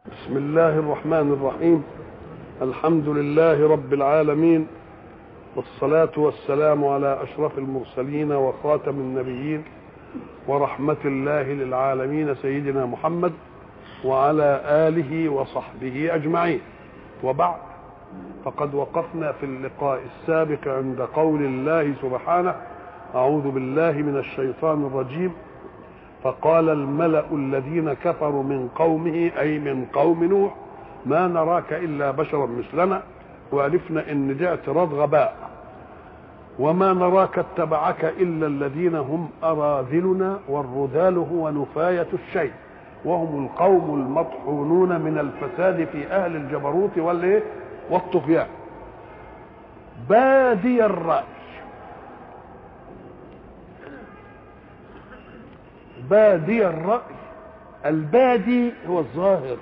بسم الله الرحمن الرحيم الحمد لله رب العالمين والصلاة والسلام على أشرف المرسلين وخاتم النبيين ورحمة الله للعالمين سيدنا محمد وعلى آله وصحبه أجمعين وبعد فقد وقفنا في اللقاء السابق عند قول الله سبحانه أعوذ بالله من الشيطان الرجيم فقال الملأ الذين كفروا من قومه أي من قوم نوح ما نراك إلا بشرا مثلنا وعرفنا إن ده اعتراض غباء وما نراك اتبعك إلا الذين هم أراذلنا والرذال هو نفاية الشيء وهم القوم المطحونون من الفساد في أهل الجبروت والإيه والطغيان بادي الرأي بادي الرأي البادي هو الظاهر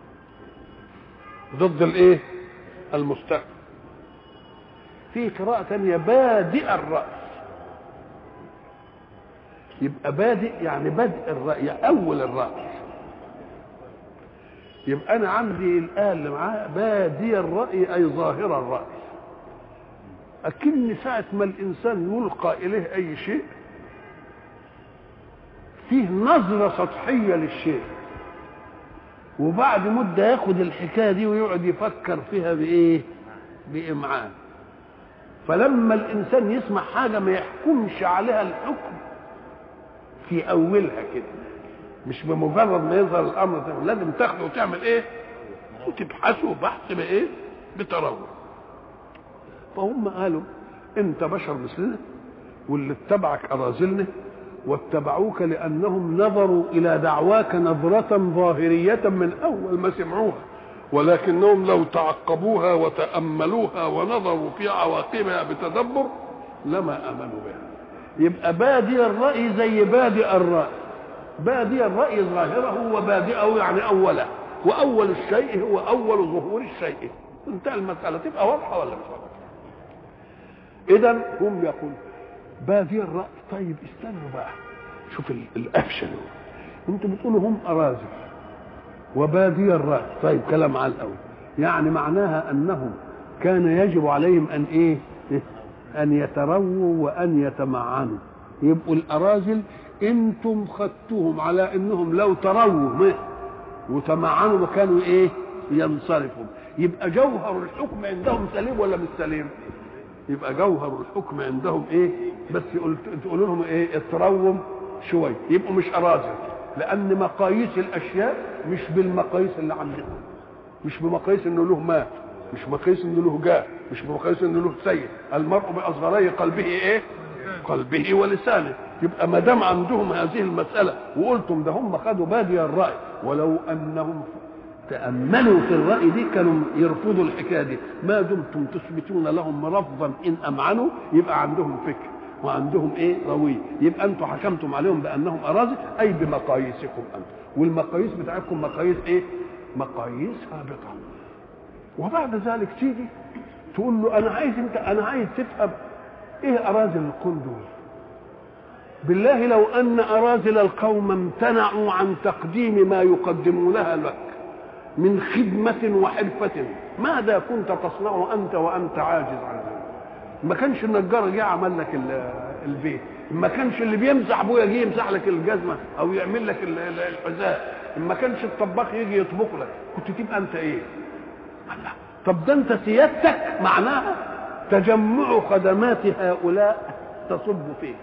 ضد الايه المستقبل في قراءة تانية بادئ الرأي يبقى بادئ يعني بدء الرأي أول الرأي يبقى أنا عندي الآية اللي معاها بادي الرأي أي ظاهر الرأي أكن ساعة ما الإنسان يلقى إليه أي شيء فيه نظرة سطحية للشيء وبعد مدة ياخد الحكاية دي ويقعد يفكر فيها بإيه؟ بإمعان فلما الإنسان يسمع حاجة ما يحكمش عليها الحكم في أولها كده مش بمجرد ما يظهر الأمر لازم تاخده وتعمل إيه؟ وتبحثه بحث بإيه؟ بتروع فهم قالوا أنت بشر مثلنا واللي اتبعك أراذلنا واتبعوك لانهم نظروا الى دعواك نظره ظاهريه من اول ما سمعوها ولكنهم لو تعقبوها وتاملوها ونظروا في عواقبها بتدبر لما امنوا بها يبقى بادي الراي زي بادئ الراي بادي الراي ظاهره وبادئه يعني اوله واول الشيء هو اول ظهور الشيء انتهى المساله تبقى واضحه ولا مش واضحه اذا هم يقولون بادي الرأي طيب استنوا بقى شوف القفشة انتوا بتقولوا هم أراذل وبادي الرأي طيب كلام على الأول يعني معناها أنهم كان يجب عليهم أن إيه أن يترووا وأن يتمعنوا يبقوا الأراذل أنتم خدتوهم على أنهم لو ترووا وتمعنوا ما كانوا إيه ينصرفوا يبقى جوهر الحكم عندهم سليم ولا مش سليم؟ يبقى جوهر الحكم عندهم ايه بس تقولوا لهم ايه اتروم شويه يبقوا مش اراذل لان مقاييس الاشياء مش بالمقاييس اللي عندكم مش بمقاييس انه له مال مش بمقاييس انه له جاه مش بمقاييس انه له سيد المرء باصغري قلبه ايه قلبه ولسانه يبقى ما دام عندهم هذه المساله وقلتم ده هم خدوا بادي الراي ولو انهم تأملوا في الرأي دي كانوا يرفضوا الحكاية دي ما دمتم تثبتون لهم رفضا إن أمعنوا يبقى عندهم فكر وعندهم إيه روية يبقى أنتم حكمتم عليهم بأنهم أراضي أي بمقاييسكم أنتم والمقاييس بتاعتكم مقاييس إيه مقاييس هابطة وبعد ذلك تيجي تقول له أنا عايز أنت أنا عايز تفهم إيه أراذل القوم دول بالله لو أن أراذل القوم امتنعوا عن تقديم ما يقدمونها لك من خدمة وحرفة ماذا كنت تصنع أنت وأنت عاجز عن ذلك ما كانش النجار جه عمل لك البيت ما كانش اللي بيمسح ابويا جه يمسح لك الجزمة أو يعمل لك الحذاء ما كانش الطباخ يجي يطبخ لك كنت تبقى أنت إيه الله طب ده أنت سيادتك معناها تجمع خدمات هؤلاء تصب فيك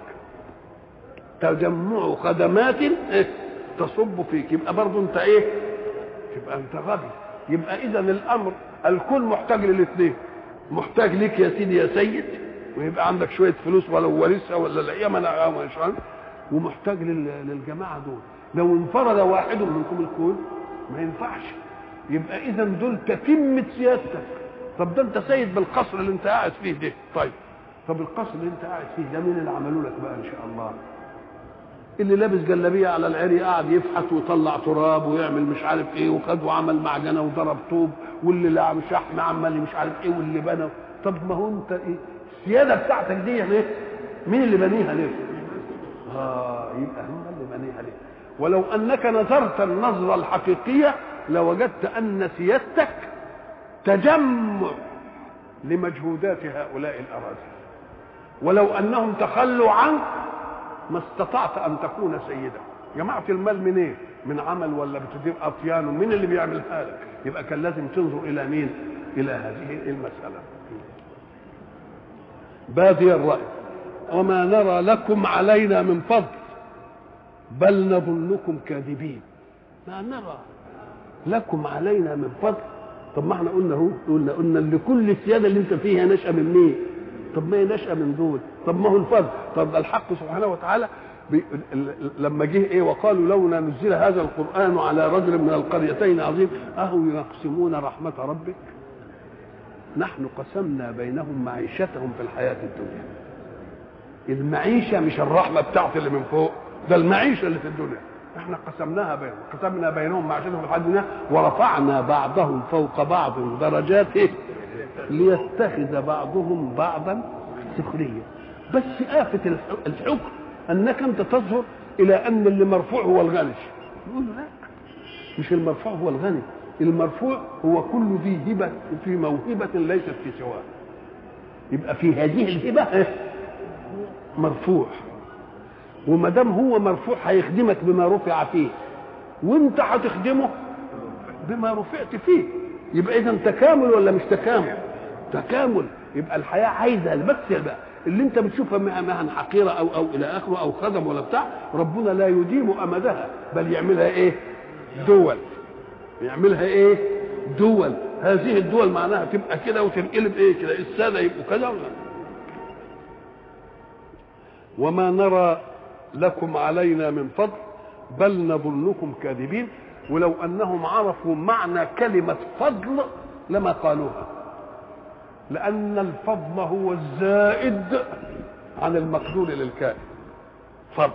تجمع خدمات تصب فيك يبقى برضه أنت إيه تبقى انت غبي يبقى اذا الامر الكل محتاج للاثنين محتاج ليك يا سيدي يا سيد ويبقى عندك شويه فلوس ولو ورثها ولا لا انا مش ومحتاج للجماعه دول لو انفرد واحد منكم الكون ما ينفعش يبقى اذا دول تتمه سيادتك طب ده انت سيد بالقصر اللي انت قاعد فيه ده طيب طب القصر اللي انت قاعد فيه ده مين اللي عملوا لك بقى ان شاء الله اللي لابس جلابيه على العري قاعد يفحت ويطلع تراب ويعمل مش عارف ايه وخد وعمل معجنه وضرب طوب واللي لعب شحم عمل مش عارف ايه واللي بنى طب ما هو انت ايه السياده بتاعتك دي ليه؟ مين اللي بنيها ليه؟ اه يبقى هم اللي بنيها ليه؟ ولو انك نظرت النظره الحقيقيه لوجدت ان سيادتك تجمع لمجهودات هؤلاء الاراذل ولو انهم تخلوا عنك ما استطعت ان تكون سيدا جماعه المال منين إيه؟ من عمل ولا بتدير اطيان مين اللي بيعملها لك يبقى كان لازم تنظر الى مين الى هذه المساله بادي الراي وما نرى لكم علينا من فضل بل نظنكم كاذبين ما نرى لكم علينا من فضل طب ما احنا قلنا اهو قلنا قلنا ان كل السياده اللي انت فيها نشأة من مين؟ طب ما هي نشأة من دول طب ما هو الفضل طب الحق سبحانه وتعالى بي... لما جه ايه وقالوا لولا نزل هذا القران على رجل من القريتين عظيم اهو يقسمون رحمه ربك نحن قسمنا بينهم معيشتهم في الحياه الدنيا المعيشه مش الرحمه بتاعت اللي من فوق ده المعيشه اللي في الدنيا احنا قسمناها بينهم قسمنا بينهم معيشتهم في الحياه الدنيا ورفعنا بعضهم فوق بعض درجات إيه؟ ليتخذ بعضهم بعضا سخريا بس آفة الحكم انك انت تظهر الى ان اللي مرفوع هو الغني يقول لا مش المرفوع هو الغني المرفوع هو كل ذي هبه في موهبه ليست في سواه يبقى في هذه الهبه مرفوع وما دام هو مرفوع هيخدمك بما رفع فيه وانت هتخدمه بما رفعت فيه يبقى اذا تكامل ولا مش تكامل تكامل يبقى الحياه عايزه بس بقى اللي انت بتشوفها مهن حقيره او او الى اخره او خدم ولا بتاع ربنا لا يديم امدها بل يعملها ايه؟ دول يعملها ايه؟ دول هذه الدول معناها تبقى كده وتنقلب ايه كده الساده يبقوا كذا ولا وما نرى لكم علينا من فضل بل نظنكم كاذبين ولو انهم عرفوا معنى كلمه فضل لما قالوها لأن الفضل هو الزائد عن المقدور للكائن فضل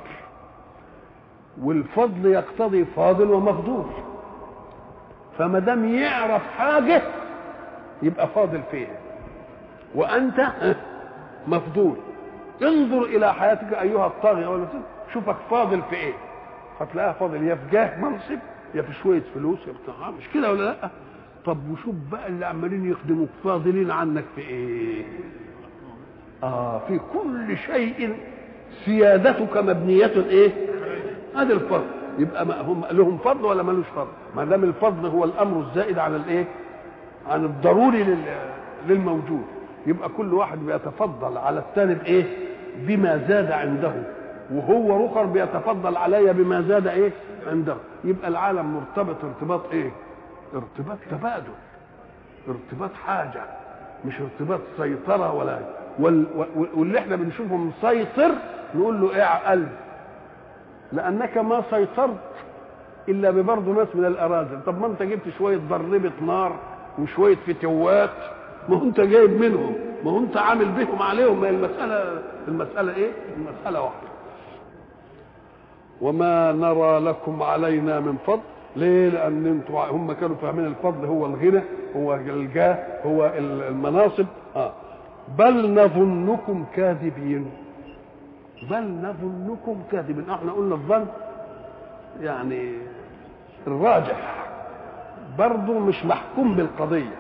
والفضل يقتضي فاضل ومفضول فما دام يعرف حاجة يبقى فاضل فيها وأنت مفضول انظر إلى حياتك أيها الطاغية ولا شوفك فاضل في إيه هتلاقيها فاضل يا في جاه منصب يا في شوية فلوس يا بتاع مش كده ولا لأ طب وشوف بقى اللي عمالين يخدموك فاضلين عنك في ايه اه في كل شيء سيادتك مبنية ايه هذا الفضل يبقى ما هم لهم فضل ولا ملوش فضل ما دام الفضل هو الامر الزائد عن الايه عن الضروري للموجود يبقى كل واحد بيتفضل على الثاني بايه بما زاد عنده وهو رخر بيتفضل علي بما زاد ايه عنده يبقى العالم مرتبط ارتباط ايه ارتباط تبادل ارتباط حاجه مش ارتباط سيطره ولا وال... واللي احنا بنشوفه مسيطر نقول له ايه قلب لانك ما سيطرت الا ببرضه ناس من الاراذل طب ما انت جبت شويه ضربه نار وشويه فتوات ما هو انت جايب منهم ما هو انت عامل بهم عليهم ما المساله المساله ايه المساله واحده وما نرى لكم علينا من فضل ليه؟ لأن انتوا هم كانوا فاهمين الفضل هو الغنى هو الجاه هو المناصب آه. بل نظنكم كاذبين بل نظنكم كاذبين احنا قلنا الظن يعني الراجح برضه مش محكوم بالقضية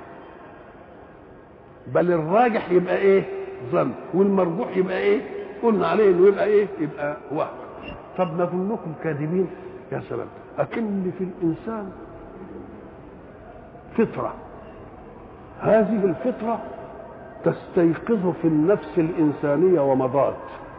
بل الراجح يبقى ايه ظن والمرجوح يبقى ايه قلنا عليه انه يبقى ايه يبقى وهم طب نظنكم كاذبين يا سلام أكن في الإنسان فطرة هذه الفطرة تستيقظ في النفس الإنسانية ومضات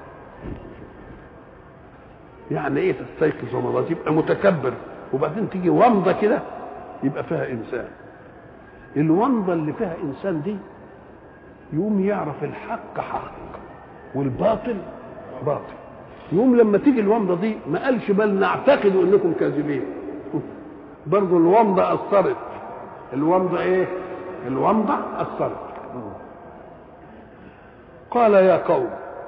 يعني ايه تستيقظ ومضات يبقى متكبر وبعدين تيجي ومضة كده يبقى فيها إنسان الومضة اللي فيها إنسان دي يقوم يعرف الحق حق والباطل باطل يوم لما تيجي الومضة دي ما قالش بل نعتقد انكم كاذبين برضه الومضة أثرت الومضة ايه الومضة أثرت قال يا قوم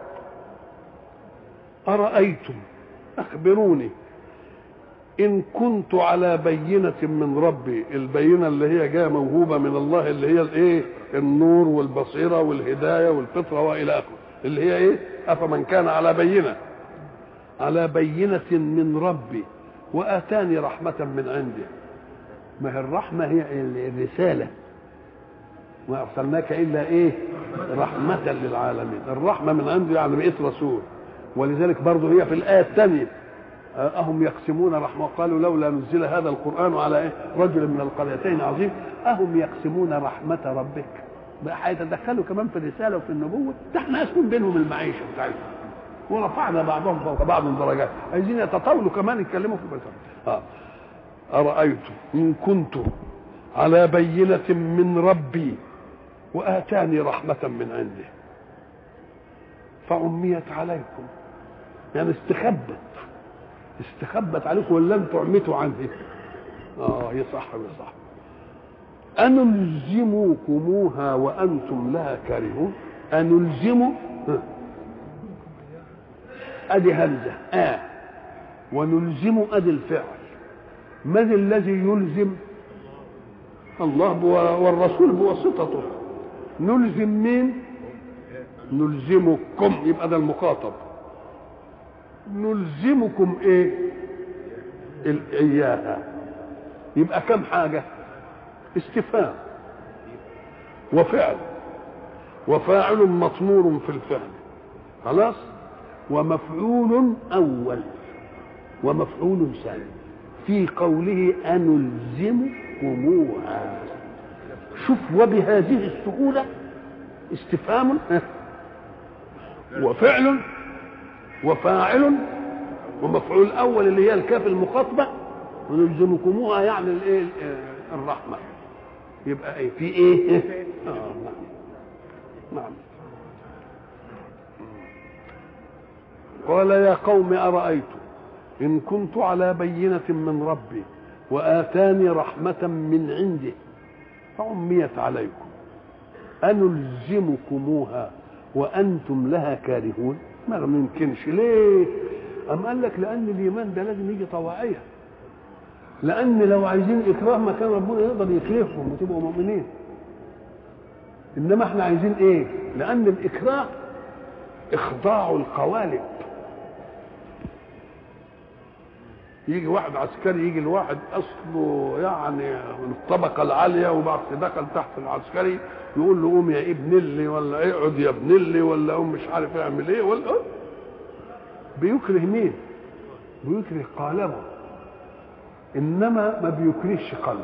أرأيتم أخبروني إن كنت على بينة من ربي البينة اللي هي جاية موهوبة من الله اللي هي الإيه النور والبصيرة والهداية والفطرة وإلى آخره اللي هي إيه أفمن كان على بينة على بينة من ربي وآتاني رحمة من عنده ما هي الرحمة هي الرسالة ما أرسلناك إلا إيه رحمة للعالمين الرحمة من عنده يعني بقيت رسول ولذلك برضه هي في الآية الثانية أهم يقسمون رحمة قالوا لولا نزل هذا القرآن على إيه رجل من القريتين عظيم أهم يقسمون رحمة ربك بقى هيتدخلوا كمان في الرسالة وفي النبوة ده احنا قاسمين بينهم المعيشة بتاعتهم ورفعنا بعضهم فوق بعض درجات عايزين يتطاولوا كمان يتكلموا في البشر آه. أرأيت إن كنت على بينة من ربي وآتاني رحمة من عنده فعميت عليكم يعني استخبت استخبت عليكم ولا انتم عميتوا عنه اه يصح يصح أنلزمكموها وأنتم لها كارهون أنلزم أدي همزة آه ونلزم أدي الفعل من الذي يلزم الله والرسول بواسطته نلزم مين نلزمكم يبقى ده المخاطب نلزمكم ايه اياها يبقى كم حاجه استفهام وفعل وفاعل مطمور في الفعل خلاص ومفعول اول ومفعول ثاني في قوله أنلزمكموها شوف وبهذه السهولة استفهام وفعل وفاعل ومفعول أول اللي هي الكاف المخاطبة ونلزمكموها يعني الايه الرحمة يبقى ايه في ايه؟ آه نعم نعم قال يا قوم أرأيتم إن كنت على بينة من ربي وآتاني رحمة من عنده فعميت عليكم أنلزمكموها وأنتم لها كارهون ما يمكنش ليه أم قال لك لأن الإيمان ده لازم يجي طواعية لأن لو عايزين إكراه ما كان ربنا يقدر يكرههم وتبقوا مؤمنين إنما احنا عايزين إيه؟ لأن الإكراه إخضاع القوالب يجي واحد عسكري يجي الواحد اصله يعني من الطبقه العاليه وبعد دخل تحت العسكري يقول له قوم يا ابن اللي ولا اقعد يا ابن اللي ولا قوم مش عارف يعمل ايه ولا بيكره مين؟ بيكره قالبه انما ما بيكرهش قلبه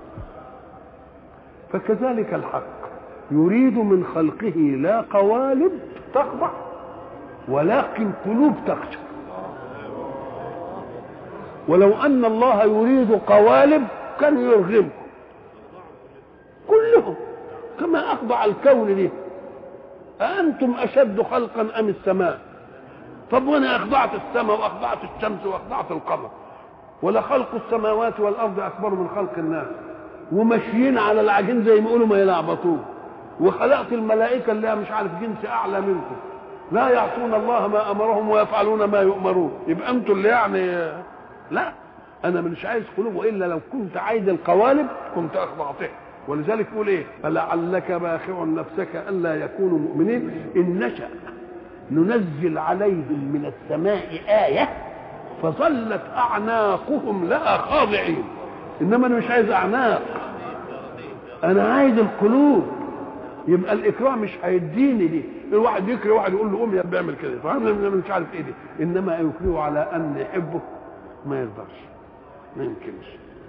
فكذلك الحق يريد من خلقه لا قوالب تخضع ولكن قلوب تخشع ولو ان الله يريد قوالب كان يرغمكم كلهم كما اخضع الكون له أأنتم أشد خلقا أم السماء طب وأنا أخضعت السماء وأخضعت الشمس وأخضعت القمر ولا خلق السماوات والأرض أكبر من خلق الناس وماشيين على العجين زي ما يقولوا ما يلعبطوه وخلقت الملائكة اللي مش عارف جنس أعلى منكم لا يعصون الله ما أمرهم ويفعلون ما يؤمرون يبقى أنتم اللي يعني لا انا مش عايز قلوب والا لو كنت عايز القوالب كنت اخضعتها ولذلك يقول ايه فلعلك باخع نفسك الا يكونوا مؤمنين ان نشا ننزل عليهم من السماء ايه فظلت اعناقهم لها خاضعين انما انا مش عايز اعناق انا عايز القلوب يبقى الاكراه مش هيديني دي الواحد يكره واحد يقول له قوم يا بيعمل كده فانا مش عارف ايه دي انما يكرهه على ان يحبه ما يقدرش ما يمكنش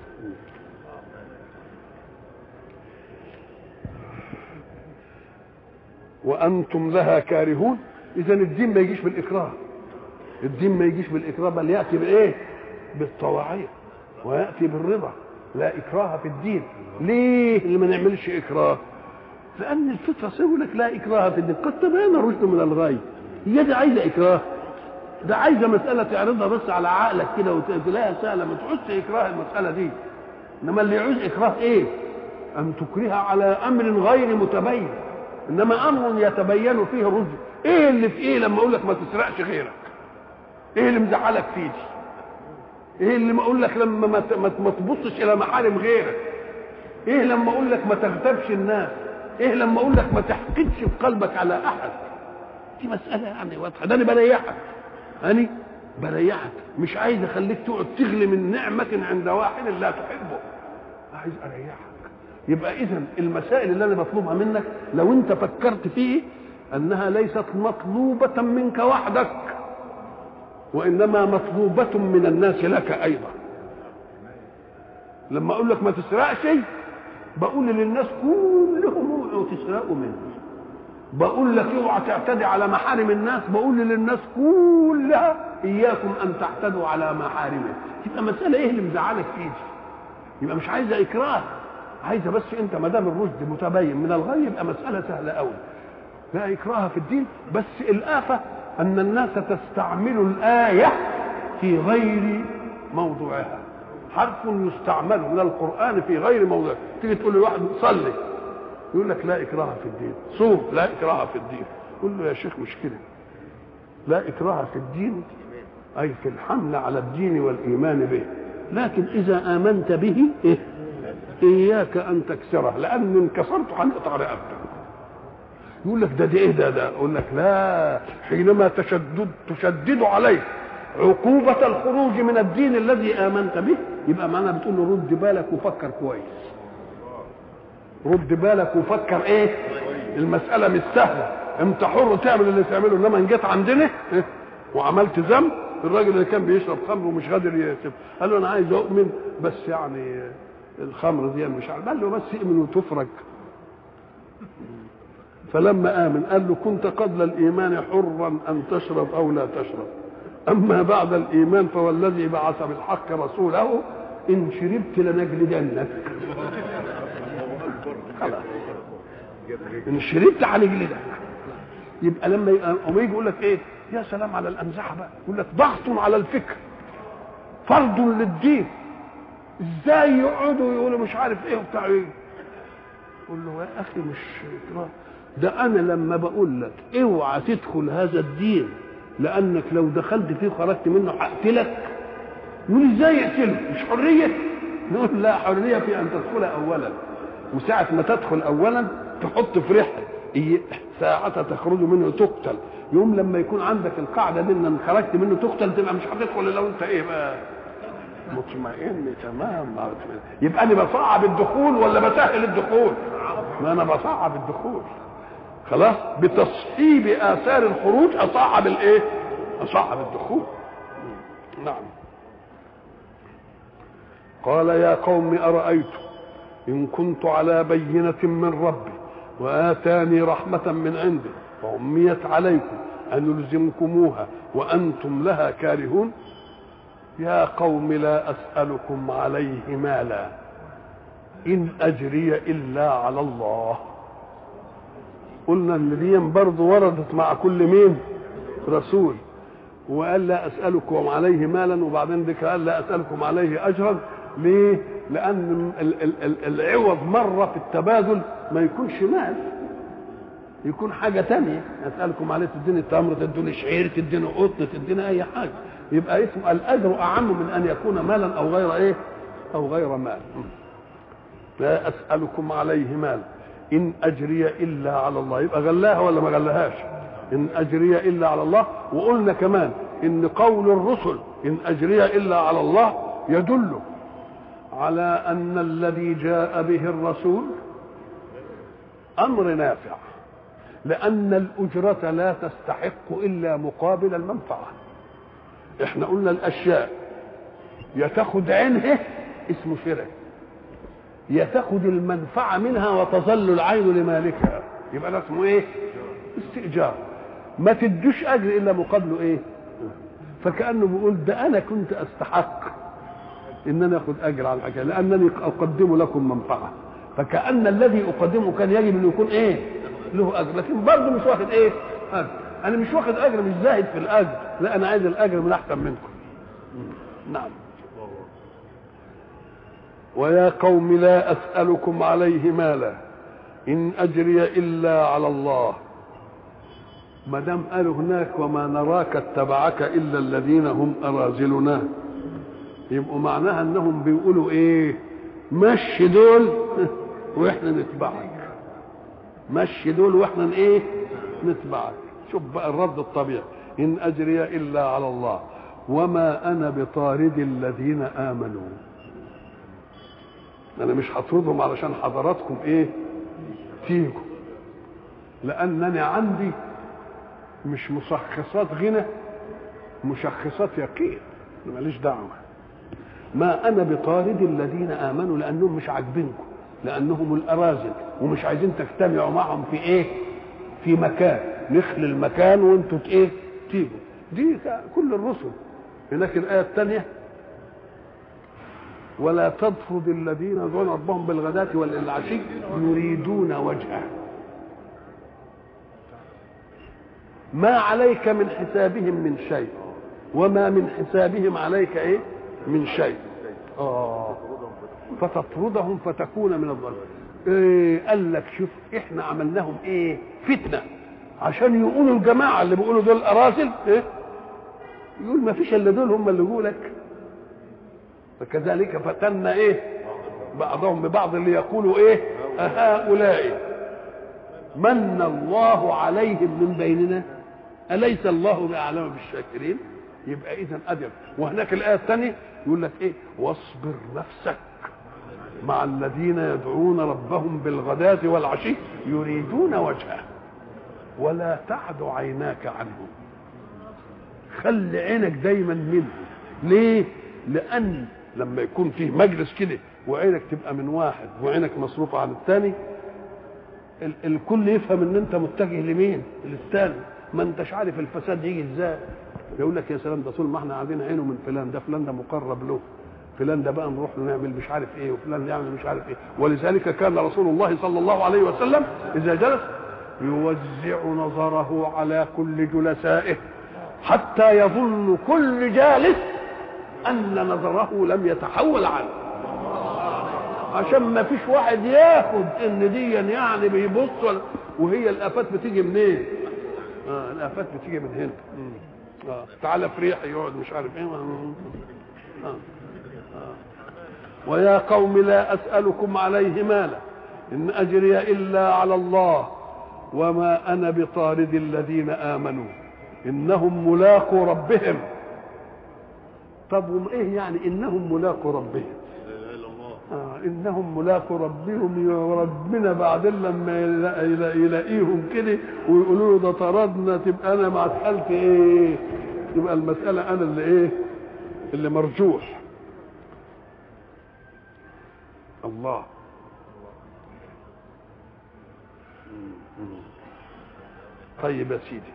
وانتم لها كارهون اذا الدين ما يجيش بالاكراه الدين ما يجيش بالاكراه بل ياتي بايه بالطواعيه وياتي بالرضا لا اكراه في الدين ليه اللي ما نعملش اكراه لان الفطره يقول لك لا اكراه في الدين قد تبين الرشد من الغي هي دي عايزه اكراه ده عايزه مساله تعرضها بس على عقلك كده وتلاقيها سهله ما تحس اكراه المساله دي انما اللي يعوز اكراه ايه ان تكره على امر غير متبين انما امر يتبين فيه الرشد ايه اللي في ايه لما اقول لك ما تسرقش غيرك ايه اللي مزعلك فيه دي ايه اللي ما اقول لك لما ما ما تبصش الى محارم غيرك ايه لما اقول لك ما تغتابش الناس ايه لما اقول لك ما تحقدش في قلبك على احد دي مساله يعني واضحه ده انا بريحك أنا بريحك مش عايز أخليك تقعد تغلي من نعمة عند واحد لا تحبه عايز اريحك يبقى اذا المسائل اللي انا بطلبها منك لو انت فكرت فيه انها ليست مطلوبه منك وحدك وانما مطلوبه من الناس لك ايضا لما اقول لك ما تسرقش بقول للناس كلهم اوعوا تسرقوا مني بقول لك اوعى تعتدي على محارم الناس بقول للناس كلها اياكم ان تعتدوا على محارمه تبقى مساله ايه اللي مزعلك فيه يبقى مش عايزه اكراه عايزه بس انت ما دام الرشد متبين من الغي يبقى مساله سهله قوي لا اكراه في الدين بس الافه ان الناس تستعمل الايه في غير موضوعها حرف يستعمل من القران في غير موضوعه تيجي تقول لواحد صلي يقول لك لا اكراه في الدين صوم لا اكراه في الدين قول له يا شيخ مش كده لا اكراه في الدين اي في الحمل على الدين والايمان به لكن اذا امنت به إيه؟ اياك ان تكسره لان ان كسرته هنقطع رقبتك يقول لك ده ده ايه ده ده اقول لك لا حينما تشدد تشدد عليه عقوبة الخروج من الدين الذي آمنت به يبقى معناها بتقول له رد بالك وفكر كويس رد بالك وفكر ايه المسألة مش سهلة انت حر تعمل اللي تعمله انما ان جيت عندنا إيه؟ وعملت ذنب الراجل اللي كان بيشرب خمر ومش قادر يسيب قال له انا عايز اؤمن بس يعني الخمر دي مش عارف قال له بس اؤمن وتفرج فلما امن قال له كنت قبل الايمان حرا ان تشرب او لا تشرب اما بعد الايمان فوالذي بعث بالحق رسوله ان شربت لنجلدنك خلاص ان شربت هنجلدك يبقى لما يبقى يجي يقول لك ايه يا سلام على الامزحه بقى يقول لك ضغط على الفكر فرض للدين ازاي يقعدوا يقولوا مش عارف ايه وبتاع ايه قول له يا اخي مش ده انا لما بقول لك اوعى تدخل هذا الدين لانك لو دخلت فيه وخرجت منه هقتلك يقول ازاي يقتلك مش حريه نقول لا حريه في ان تدخل اولا وساعة ما تدخل أولا تحط في رحلة ساعة تخرج منه تقتل يوم لما يكون عندك القاعدة دي ان خرجت منه تقتل تبقى مش هتدخل الا وانت ايه بقى مطمئن تمام يبقى انا بصعب الدخول ولا بسهل الدخول ما انا بصعب الدخول خلاص بتصحيب اثار الخروج اصعب الايه اصعب الدخول نعم قال يا قوم ارايتم إن كنت على بينة من ربي وآتاني رحمة من عنده وعميت عليكم أن يلزمكموها وأنتم لها كارهون يا قوم لا أسألكم عليه مالا إن أجري إلا على الله قلنا ان دي برضه وردت مع كل مين رسول وقال لا اسالكم عليه مالا وبعدين ذكر قال لا اسالكم عليه اجرا ليه لان ال- ال- ال- العوض مره في التبادل ما يكونش مال يكون حاجة تانية أسألكم عليه تديني تمر تديني شعير تديني قطن تديني أي حاجة يبقى اسم الأجر أعم من أن يكون مالا أو غير إيه أو غير مال لا أسألكم عليه مال إن أجري إلا على الله يبقى غلاها ولا ما غلاهاش إن أجري إلا على الله وقلنا كمان إن قول الرسل إن أجري إلا على الله يدل على أن الذي جاء به الرسول أمر نافع لأن الأجرة لا تستحق إلا مقابل المنفعة احنا قلنا الأشياء يا تاخد عينها اسمه شراء يا تاخد المنفعة منها وتظل العين لمالكها يبقى ده اسمه ايه استئجار ما تدوش أجر إلا مقابله ايه فكأنه بيقول ده أنا كنت أستحق إن أنا أخذ أجر على الحكاية لأنني أقدم لكم منفعة فكأن الذي أقدمه كان يجب أن يكون إيه له اجر لكن برضه مش واخد ايه اجر انا مش واخد اجر مش زاهد في الاجر لا انا عايز الاجر من احسن منكم نعم ويا قوم لا اسالكم عليه مالا ان اجري الا على الله ما دام قالوا هناك وما نراك اتبعك الا الذين هم اراذلنا يبقوا معناها انهم بيقولوا ايه مشي دول واحنا نتبعك مشي دول واحنا ايه نتبعك شوف بقى الرد الطبيعي ان اجري الا على الله وما انا بطارد الذين امنوا انا مش هطردهم علشان حضراتكم ايه تيجوا لانني عندي مش مشخصات غنى مشخصات يقين ماليش دعوه ما انا بطارد الذين امنوا لانهم مش عاجبينكم لانهم الاراذل ومش عايزين تجتمعوا معهم في ايه في مكان نخلي المكان وانتوا ايه تيجوا دي كل الرسل هناك الايه الثانيه ولا تطرد الذين يدعون ربهم بالغداة والعشي يريدون وجهه ما عليك من حسابهم من شيء وما من حسابهم عليك ايه من شيء اه فتطردهم فتكون من الظالمين إيه قال لك شوف احنا عملناهم ايه فتنه عشان يقولوا الجماعه اللي بيقولوا دول اراذل ايه يقول ما فيش الا دول هم اللي يقولوا لك فكذلك فتنا ايه بعضهم ببعض اللي يقولوا ايه أهؤلاء من الله عليهم من بيننا أليس الله بأعلم بالشاكرين يبقى إذا أدب وهناك الآية الثانية يقول لك إيه واصبر نفسك مع الذين يدعون ربهم بالغداة والعشي يريدون وجهه ولا تعد عيناك عنهم خلي عينك دايما منه ليه لأن لما يكون فيه مجلس كده وعينك تبقى من واحد وعينك مصروفة عن الثاني ال- الكل يفهم ان انت متجه لمين للثاني ما انتش عارف الفساد يجي ازاي يقول لك يا سلام ده طول ما احنا قاعدين عينه من فلان ده فلان ده مقرب له فلان ده بقى نروح له نعمل مش عارف ايه وفلان يعمل مش عارف ايه ولذلك كان رسول الله صلى الله عليه وسلم اذا جلس يوزع نظره على كل جلسائه حتى يظن كل جالس ان نظره لم يتحول عنه عشان ما فيش واحد ياخد ان دي يعني بيبص ولا وهي الافات بتيجي منين؟ اه الافات بتيجي من هنا اه تعالى في ريح يقعد مش عارف ايه آه. آه. ويا قوم لا اسالكم عليه مالا ان اجري الا على الله وما انا بطارد الذين امنوا انهم ملاقوا ربهم طب وايه يعني انهم ملاقوا ربهم آه انهم ملاقوا ربهم يا ربنا بعدين لما يلا- يلا- يلاقيهم كده ويقولوا له ده طردنا تبقى انا مع مسالتي ايه تبقى المساله انا اللي ايه اللي مرجوح الله طيب يا سيدي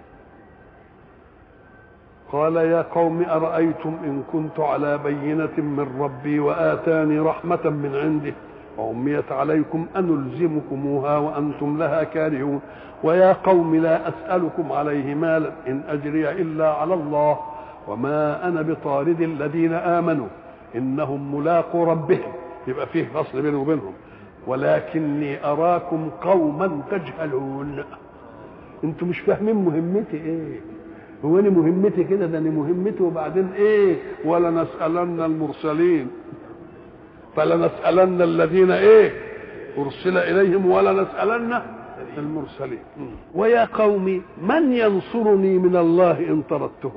قال يا قوم أرأيتم إن كنت على بينة من ربي وآتاني رحمة من عنده وأميت عليكم أنلزمكموها وأنتم لها كارهون ويا قوم لا أسألكم عليه مالا إن أجري إلا على الله وما أنا بطارد الذين آمنوا إنهم ملاقوا ربهم يبقى فيه فصل بينه وبينهم ولكني أراكم قوما تجهلون انتوا مش فاهمين مهمتي ايه هو انا مهمتي كده ده انا مهمتي وبعدين ايه ولا نسالن المرسلين فلنسالن الذين ايه ارسل اليهم ولا نسالن المرسلين ويا قوم من ينصرني من الله ان طردتهم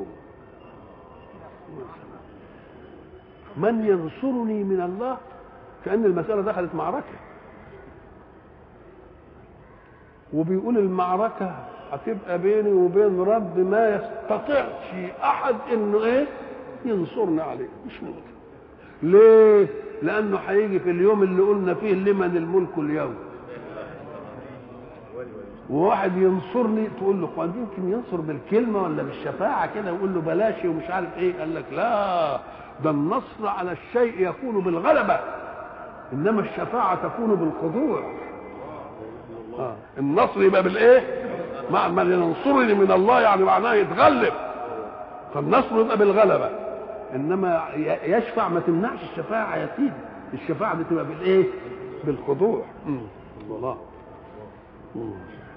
من ينصرني من الله كأن المسألة دخلت معركة وبيقول المعركة هتبقى بيني وبين رب ما يستطيعش أحد إنه إيه ينصرني عليه مش ممكن ليه؟ لأنه هيجي في اليوم اللي قلنا فيه لمن الملك اليوم وواحد ينصرني تقول له قد يمكن ينصر بالكلمة ولا بالشفاعة كده ويقول له بلاش ومش عارف ايه قال لك لا ده النصر على الشيء يكون بالغلبة انما الشفاعة تكون بالخضوع آه. النصر يبقى بالايه مع من ينصرني من الله يعني معناه يتغلب فالنصر يبقى بالغلبة انما ي- يشفع ما تمنعش الشفاعة يا سيدي الشفاعة دي تبقى بالايه بالخضوع مم. الله مم.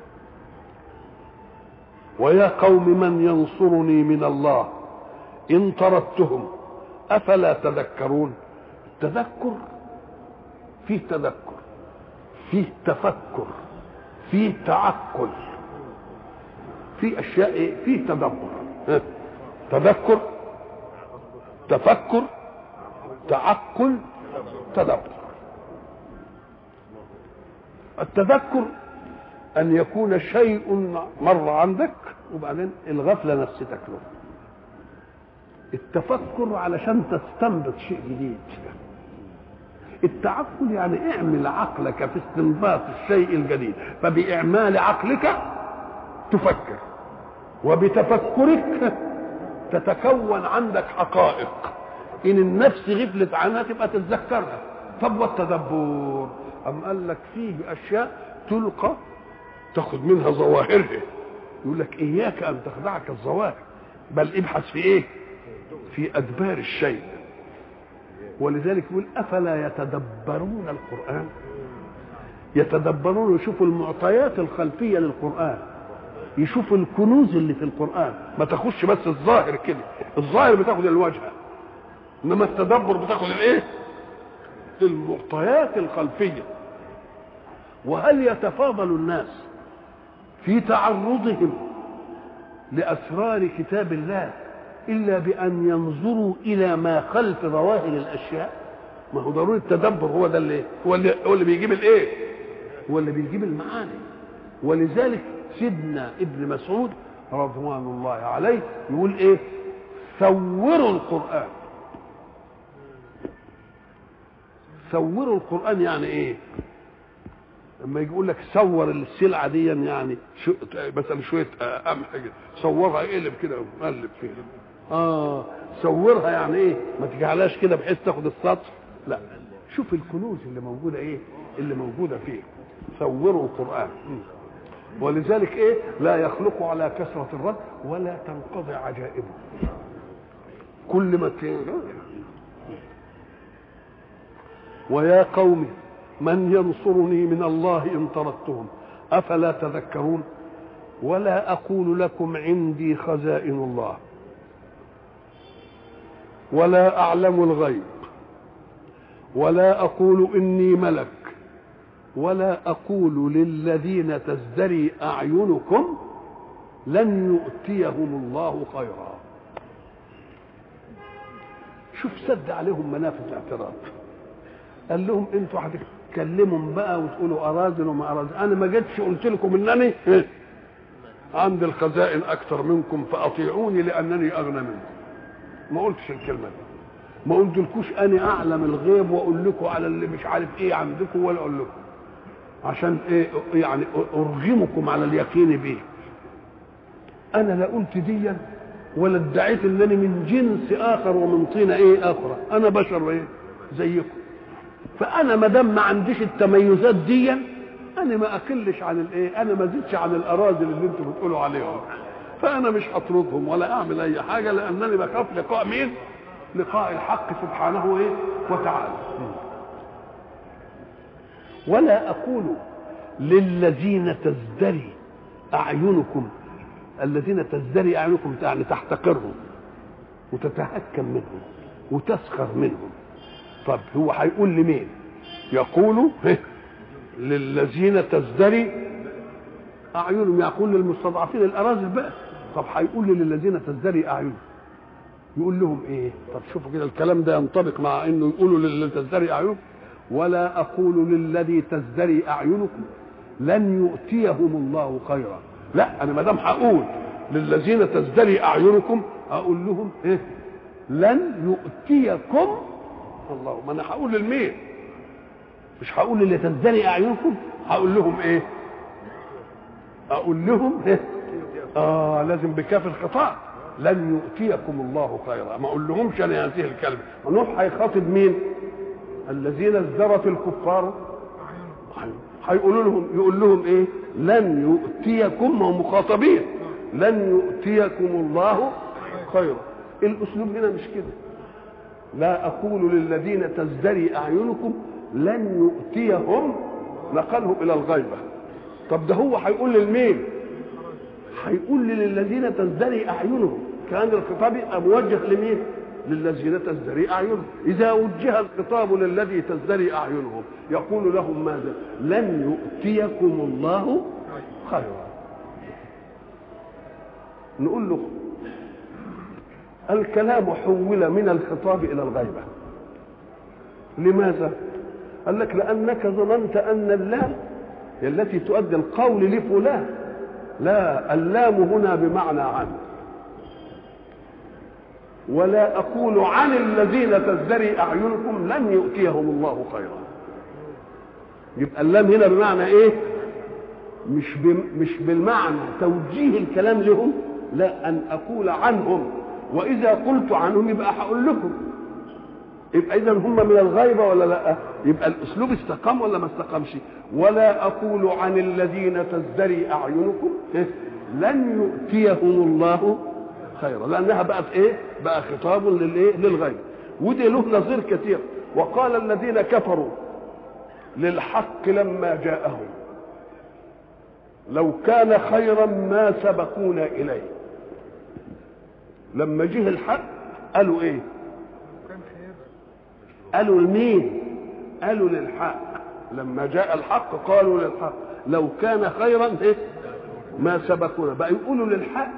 ويا قوم من ينصرني من الله ان طردتهم افلا تذكرون التذكر فيه تذكر فيه تفكر فيه تعقل في اشياء ايه فيه تدبر ها؟ تذكر تفكر تعقل تدبر التذكر ان يكون شيء مر عندك وبعدين الغفله نسيتك له التفكر علشان تستنبط شيء جديد التعقل يعني اعمل عقلك في استنباط الشيء الجديد فبإعمال عقلك تفكر وبتفكرك تتكون عندك حقائق ان النفس غفلت عنها تبقى تتذكرها طب والتدبر أم قال لك فيه أشياء تلقى تاخذ منها ظواهرها يقول لك إياك أن تخدعك الظواهر بل ابحث في إيه في أدبار الشيء ولذلك يقول أفلا يتدبرون القرآن يتدبرون يشوفوا المعطيات الخلفية للقرآن يشوفوا الكنوز اللي في القرآن ما تاخدش بس الظاهر كده الظاهر بتاخد الوجه انما التدبر بتاخد الايه المعطيات الخلفية وهل يتفاضل الناس في تعرضهم لأسرار كتاب الله إلا بأن ينظروا إلى ما خلف ظواهر الأشياء ما هو ضروري التدبر هو ده اللي هو اللي, هو اللي بيجيب الايه هو اللي بيجيب المعاني ولذلك سيدنا ابن مسعود رضوان الله عليه يقول ايه ثوروا القرآن صوروا القران يعني ايه لما يجي يقول لك صور السلعه دي يعني شو مثلا شويه قمح كده صورها اقلب كده قلب فيها اه صورها يعني ايه ما تجعلهاش كده بحيث تاخد السطر لا شوف الكنوز اللي موجوده ايه اللي موجوده فيه صوروا القران ولذلك ايه لا يخلق على كثره الرد ولا تنقضي عجائبه كل ما ويا قوم من ينصرني من الله ان طردتهم افلا تذكرون ولا اقول لكم عندي خزائن الله ولا اعلم الغيب ولا اقول اني ملك ولا اقول للذين تزدري اعينكم لن يؤتيهم الله خيرا شوف سد عليهم منافذ الاعتراض قال لهم انتوا هتتكلموا بقى وتقولوا اراذل وما اراذل انا ما جيتش قلت لكم انني عندي الخزائن اكثر منكم فاطيعوني لانني اغنى منكم ما قلتش الكلمه دي ما قلتلكوش انا اعلم الغيب واقول لكم على اللي مش عارف ايه عندكم ولا اقول لكم عشان ايه يعني ارغمكم على اليقين به انا لا قلت ديا ولا ادعيت انني من جنس اخر ومن طينه ايه اخرى انا بشر ايه زيكم فانا ما دام ما عنديش التميزات دي انا ما اقلش عن الايه انا ما زدتش عن الاراذل اللي انتم بتقولوا عليهم فانا مش هطردهم ولا اعمل اي حاجه لانني بخاف لقاء مين لقاء الحق سبحانه ايه وتعالى ولا اقول للذين تزدري اعينكم الذين تزدري اعينكم يعني تحتقرهم وتتهكم منهم وتسخر منهم طب هو هيقول لمين يقول للذين تزدري اعينهم يقول للمستضعفين الاراذل بقى طب هيقول للذين تزدري اعينهم يقول لهم ايه طب شوفوا كده الكلام ده ينطبق مع انه يقولوا للذين تزدري اعينهم ولا اقول للذي تزدري اعينكم لن يؤتيهم الله خيرا لا انا ما دام هقول للذين تزدري اعينكم اقول لهم ايه لن يؤتيكم الله ما انا هقول للمين مش هقول للي تزدري اعينكم هقول لهم ايه اقول لهم إيه؟ اه لازم بكاف الخطاب لن يؤتيكم الله خيرا ما اقول لهمش انا هذه الكلمه نوح هيخاطب مين الذين ازدرت الكفار هيقولوا لهم يقول لهم ايه لن يؤتيكم هم مخاطبين لن يؤتيكم الله خيرا الاسلوب هنا مش كده لا اقول للذين تزدري اعينكم لن يؤتيهم نقلهم الى الغيبه طب ده هو هيقول للمين هيقول للذين تزدري اعينهم كان الخطاب يبقى موجه لمين للذين تزدري اعينهم اذا وجه الخطاب للذي تزدري اعينهم يقول لهم ماذا لن يؤتيكم الله خيرا نقول له الكلام حول من الخطاب الى الغيبه لماذا قال لك لانك ظننت ان اللام هي التي تؤدي القول لفلان لا اللام هنا بمعنى عن ولا اقول عن الذين تزدري اعينكم لن يؤتيهم الله خيرا يبقى اللام هنا بمعنى ايه مش مش بالمعنى توجيه الكلام لهم لا ان اقول عنهم واذا قلت عنهم يبقى هقول لكم يبقى اذا هم من الغيبه ولا لا يبقى الاسلوب استقام ولا ما استقامش ولا اقول عن الذين تزدري اعينكم لن يؤتيهم الله خيرا لانها بقت ايه بقى خطاب للايه للغيب ودي له نظير كثير وقال الذين كفروا للحق لما جاءهم لو كان خيرا ما سبقونا اليه لما جه الحق قالوا ايه قالوا لمين قالوا للحق لما جاء الحق قالوا للحق لو كان خيرا إيه؟ ما سبقونا بقى يقولوا للحق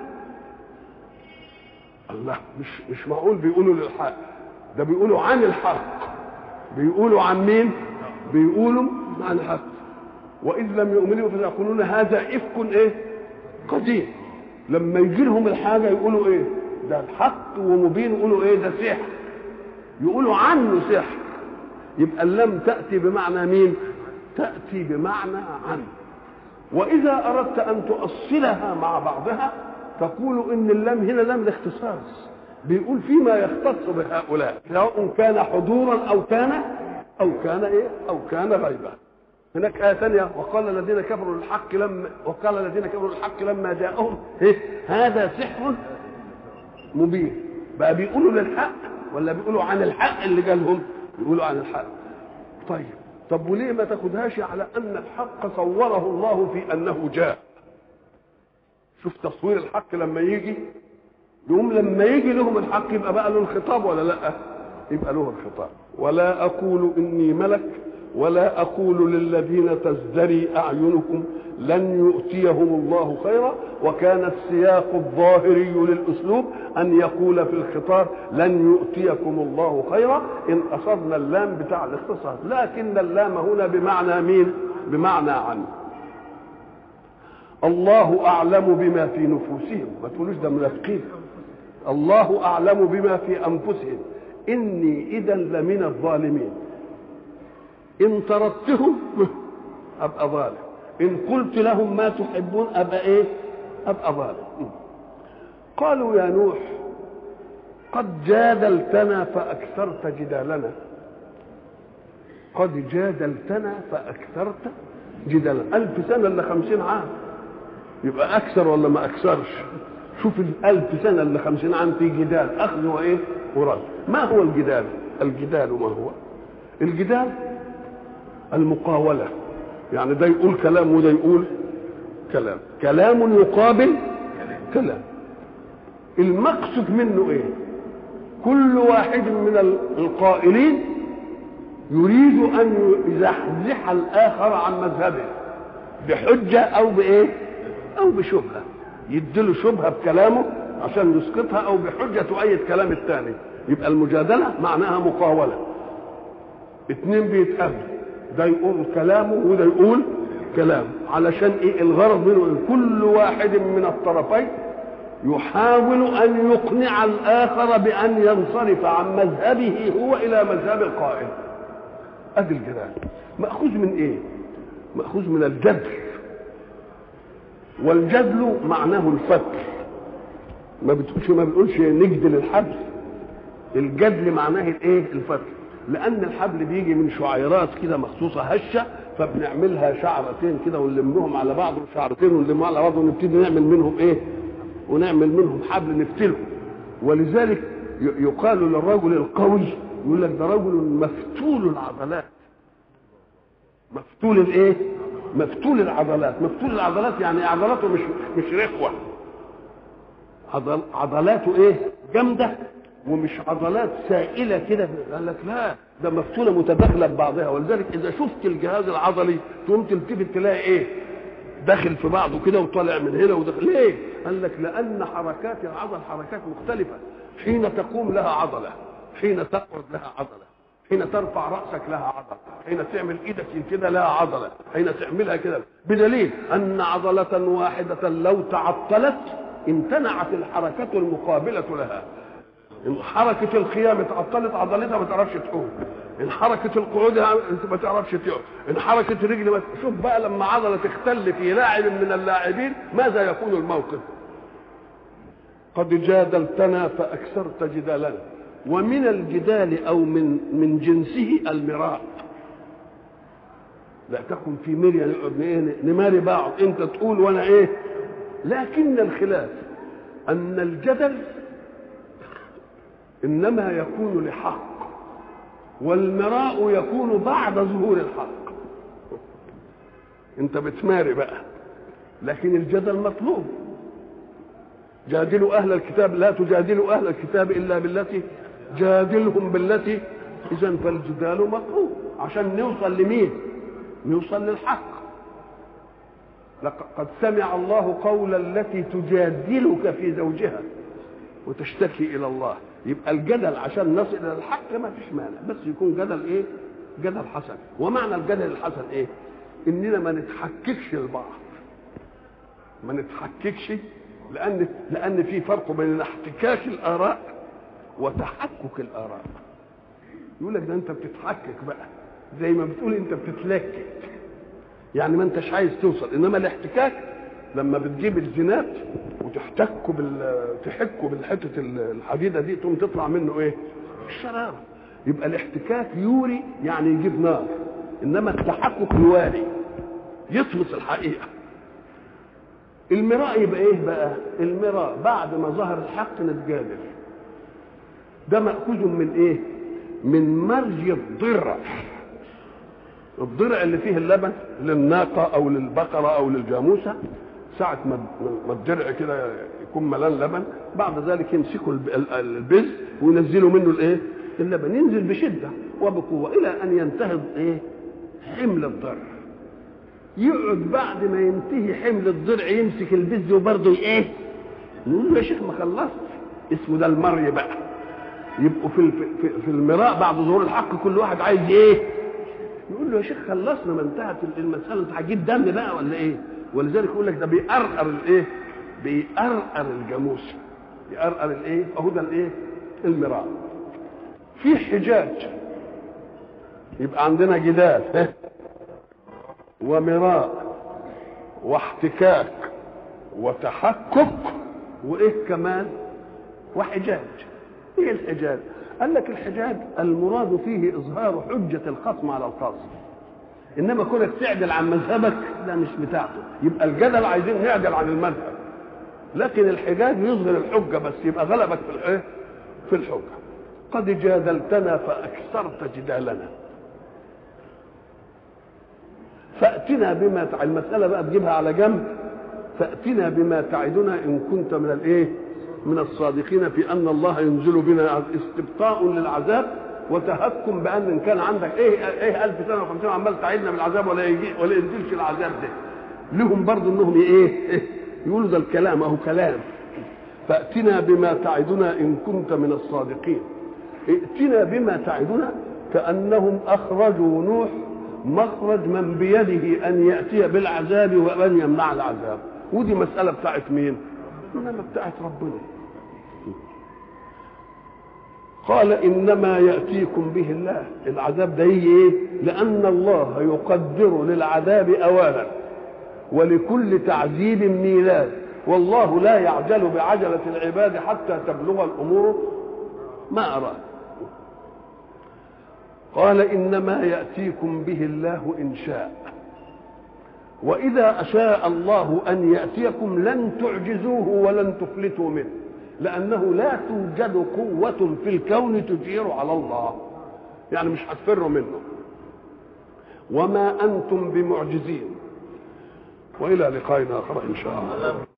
الله مش مش معقول بيقولوا للحق ده بيقولوا عن الحق بيقولوا عن مين بيقولوا عن الحق واذ لم يؤمنوا فيقولون هذا افك ايه قديم لما يجي لهم الحاجه يقولوا ايه ده الحق ومبين يقولوا ايه ده سحر يقولوا عنه سحر يبقى اللم تأتي بمعنى مين تأتي بمعنى عن وإذا أردت أن تؤصلها مع بعضها تقول إن اللام هنا لام الاختصاص بيقول فيما يختص بهؤلاء سواء كان حضورا أو كان أو كان إيه أو كان غيبا هناك آية ثانية وقال الذين كفروا للحق لما وقال الذين كفروا للحق لما جاءهم إيه هذا سحر مبين بقى بيقولوا للحق ولا بيقولوا عن الحق اللي جالهم بيقولوا عن الحق طيب طب وليه ما تاخدهاش على ان الحق صوره الله في انه جاء شوف تصوير الحق لما يجي يقوم لما يجي لهم الحق يبقى بقى له الخطاب ولا لا يبقى له الخطاب ولا اقول اني ملك ولا اقول للذين تزدري اعينكم لن يؤتيهم الله خيرا وكان السياق الظاهري للاسلوب ان يقول في الخطاب لن يؤتيكم الله خيرا ان اصبنا اللام بتاع الاختصاص لكن اللام هنا بمعنى مين بمعنى عن الله اعلم بما في نفوسهم ما تقولوش ده منافقين الله اعلم بما في انفسهم اني اذا لمن الظالمين ان طردتهم ابقى ظالم ان قلت لهم ما تحبون ابقى ايه ابقى ظالم قالوا يا نوح قد جادلتنا فاكثرت جدالنا قد جادلتنا فاكثرت جدالنا الف سنه الا خمسين عام يبقى اكثر ولا ما اكثرش شوف الالف سنه الا خمسين عام في جدال اخذ وايه ورد ما هو الجدال الجدال ما هو الجدال المقاوله يعني ده يقول كلام وده يقول كلام كلام يقابل كلام المقصد منه ايه كل واحد من القائلين يريد ان يزحزح الاخر عن مذهبه بحجه او بايه او بشبهه يديله شبهه بكلامه عشان يسقطها او بحجه تؤيد كلام الثاني يبقى المجادله معناها مقاوله اتنين بيتقابلوا ده يقول كلامه وده يقول كلامه علشان ايه الغرض منه إيه؟ كل واحد من الطرفين يحاول ان يقنع الاخر بان ينصرف عن مذهبه هو الى مذهب القائل ادي الجدال ماخوذ من ايه ماخوذ من الجدل والجدل معناه الفتر ما بتقولش ما بنقولش نجدل الحبل الجدل معناه الايه الفتر لان الحبل بيجي من شعيرات كده مخصوصه هشه فبنعملها شعرتين كده ونلمهم على بعض وشعرتين ونلمهم على بعض ونبتدي نعمل منهم ايه ونعمل منهم حبل نفتله ولذلك يقال للرجل القوي يقول لك ده رجل مفتول العضلات مفتول الايه مفتول العضلات مفتول العضلات يعني عضلاته مش مش رخوه عضل عضلاته ايه جامده ومش عضلات سائله كده قال لك لا ده مفتوله متداخله ببعضها ولذلك اذا شفت الجهاز العضلي تقوم تلتفت تلاقي ايه داخل في بعضه كده وطالع من هنا وداخل ليه قال لك لان حركات العضل حركات مختلفه حين تقوم لها عضله حين تقعد لها عضله حين ترفع راسك لها عضله حين تعمل ايدك كده لها عضله حين تعملها كده بدليل ان عضله واحده لو تعطلت امتنعت الحركه المقابله لها ان حركه القيام اتعطلت عضلتها ما تعرفش تقوم ان حركه القعود انت ما تعرفش تقوم ان حركه رجل ما شوف بقى لما عضله تختل في لاعب من اللاعبين ماذا يكون الموقف قد جادلتنا فاكثرت جدالنا ومن الجدال او من من جنسه المراء لا تكن في مريا نقعد ايه نماري بعض انت تقول وانا ايه لكن الخلاف ان الجدل انما يكون لحق والمراء يكون بعد ظهور الحق انت بتماري بقى لكن الجدل مطلوب جادلوا اهل الكتاب لا تجادلوا اهل الكتاب الا بالتي جادلهم بالتي اذا فالجدال مطلوب عشان نوصل لمين نوصل للحق لقد سمع الله قول التي تجادلك في زوجها وتشتكي الى الله يبقى الجدل عشان نصل الى الحق ما فيش مانع بس يكون جدل ايه جدل حسن ومعنى الجدل الحسن ايه اننا ما نتحككش لبعض ما نتحككش لان لان في فرق بين احتكاك الاراء وتحكك الاراء يقول لك ده انت بتتحكك بقى زي ما بتقول انت بتتلكك يعني ما انتش عايز توصل انما الاحتكاك لما بتجيب الزنات وتحتكه بال تحكه بالحته الحديده دي تقوم تطلع منه ايه؟ الشراره يبقى الاحتكاك يوري يعني يجيب نار انما التحكك يواري يطمس الحقيقه المراء يبقى ايه بقى؟ المراء بعد ما ظهر الحق نتجادل ده مأخوذ من ايه؟ من مرج الضرع الضرع اللي فيه اللبن للناقة أو للبقرة أو للجاموسة ساعة ما الدرع كده يكون ملان لبن بعد ذلك يمسكوا البز وينزلوا منه الايه؟ اللبن ينزل بشدة وبقوة إلى أن ينتهي ايه؟ حمل الضرع يقعد بعد ما ينتهي حمل الضرع يمسك البز وبرضه ايه؟ نقول له يا شيخ ما خلصت اسمه ده المري بقى يبقوا في في, في المراء بعد ظهور الحق كل واحد عايز ايه؟ يقول له يا شيخ خلصنا ما انتهت المساله انت هتجيب دم بقى ولا ايه؟ ولذلك يقول لك ده بيقرقر الايه؟ بيقرقر الجاموس يقرقر الايه؟ اهو ده الايه؟ المراء في حجاج يبقى عندنا جدال ومراء واحتكاك وتحكك وايه كمان وحجاج ايه الحجاج قال لك الحجاج المراد فيه اظهار حجه الخصم على الخصم انما كونك تعدل عن مذهبك لا مش بتاعته يبقى الجدل عايزين نعدل عن المذهب لكن الحجاج يظهر الحجه بس يبقى غلبك في الايه في الحجه قد جادلتنا فاكثرت جدالنا فاتنا بما تع... المساله بقى تجيبها على جنب فاتنا بما تعدنا ان كنت من الايه من الصادقين في ان الله ينزل بنا استبطاء للعذاب وتهكم بان ان كان عندك ايه ايه 1000 سنه و50 عمال تعيدنا بالعذاب ولا يجي ولا ينزلش العذاب ده لهم برضه انهم ايه, إيه يقولوا ده الكلام اهو كلام فاتنا بما تعدنا ان كنت من الصادقين ائتنا بما تعدنا كانهم اخرجوا نوح مخرج من بيده ان ياتي بالعذاب وان يمنع العذاب ودي مساله بتاعت مين؟ انما بتاعت ربنا قال انما ياتيكم به الله العذاب ده يجي ايه لان الله يقدر للعذاب اولا ولكل تعذيب ميلاد والله لا يعجل بعجله العباد حتى تبلغ الامور ما اراد قال انما ياتيكم به الله ان شاء واذا اشاء الله ان ياتيكم لن تعجزوه ولن تفلتوا منه لانه لا توجد قوه في الكون تجير على الله يعني مش هتفروا منه وما انتم بمعجزين والى لقائنا اخر ان شاء الله